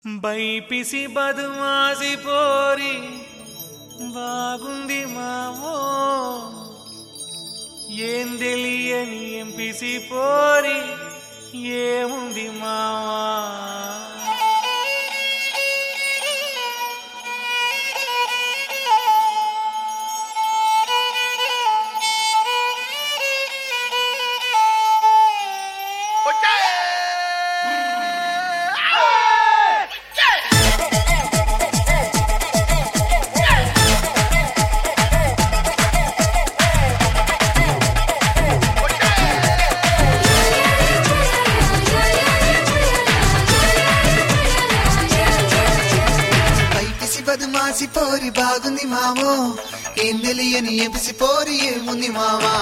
BiPC బదుమాసి పోరి బాగుంది Mao ఏం తెలియని ఎంపిసి పోరి ఏముంది మావా బయటిసి బదుమాసి పోరి బాగుంది మావో ఏం తెలియని ఎపిసి పోరి ఏముంది మావా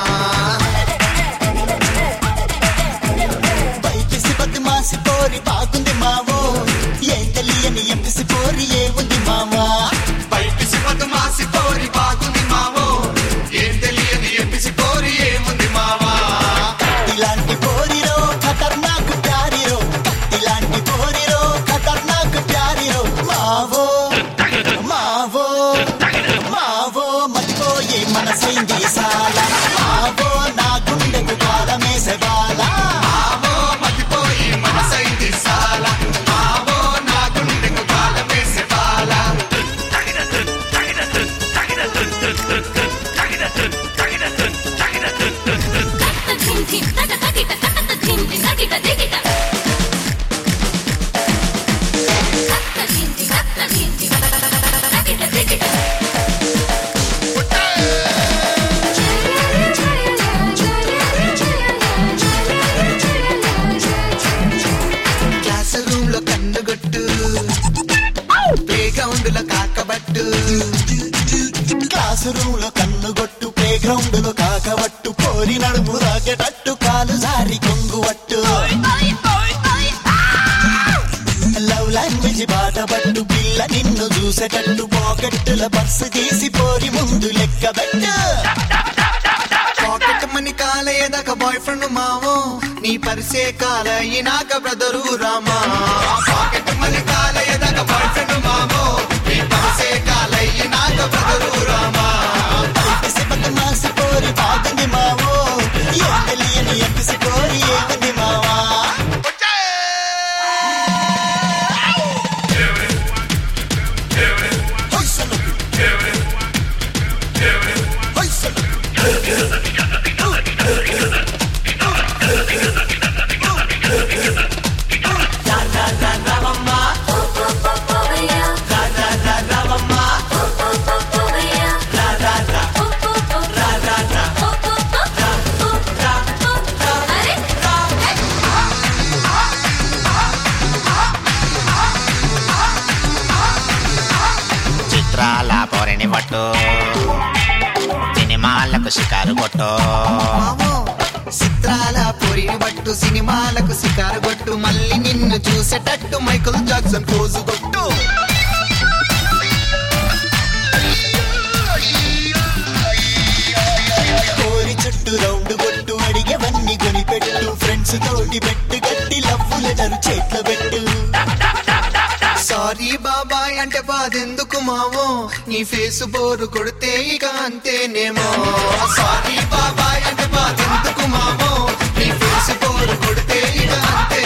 బయటిసి బద్మాసి పోరి బాగుంది మావో ఏం తెలియని ఎంపిసి పోరి ఏ ఉంది మావా బయటిసి బదుమాసి పోరి బాగుంది మావో ఏం తెలియని ఎపిసి పోరి ఏముంది మావా ఇలాంటి పోరిరో ఖతర్నాక్ ప్యారిరో ఇలాంటి పోరిరో ఖతర్నాక్ ప్యారిరో మావో మావో మావో మతిపోయి మనసైంది సాల మావో నా గుండెకు కాలమేసే బాల మావో మతిపోయి మనసైంది సాల మావో నా గుండెకు కాలమేసే బాల క్లాస్ రూమ్ లో కన్నుగొట్టు ప్లే గ్రౌండ్ లో కాకబట్టు క్లాసు రూమ్ లో కన్నుగొట్టు ప్లే గ్రౌండ్ లో కాకవట్టు కోరి నడుము రాగేటట్టు కాలు జారి కొంగువట్టు లవ్ లాంగ్వేజ్ బాటపట్టు పిల్ల నిన్ను చూసేటట్టు పాకెట్టుల పర్సు తీసి పోరి ముందు లెక్కబెట్టు పాకెట్ మనీ కాలేదాక బాయ్ ఫ్రెండ్ మావో నీ పరిసే కాలయినాక బ్రదరు రామా పాకెట్ మనీ కాలేదాక బాయ్ ఫ్రెండ్ మావో నీ పరిసే కాలయినాక బ్రదరు రామా పైపిసి బదమాసి పోరి బాగుంది మావో ఏం తెలియని ఎంపిసి పోరి ఏముంది మావా హొయ్సలు. హొయ్సలు. చిత్రాల పొరని పట్టు సినిమాలకు షికారు కొట్టు మావో చిత్రాల పొరిని బట్టు సినిమాలకు సికారు కొట్టు మళ్ళీ నిన్ను చూసేటట్టు మైకల్ జాక్సన్ పోజు కొట్టు కోరి చుట్టూ రౌండ్ కొట్టు అడిగేవన్నీ కొనిపెట్టు ఫ్రెండ్స్ తోటి పెట్టు గట్టి లవ్వు లెటర్ చేతిలో పెట్టు సారీ బాబాయ్ అంటే బాధెందుకు మావో నీ ఫేస్ బోరు కొడితే ఇక అంతేనేమో సారీ బాబాయ్ అంటే బాధెందుకు మావో నీ ఫేస్ బోరు కొడితే ఇక అంతే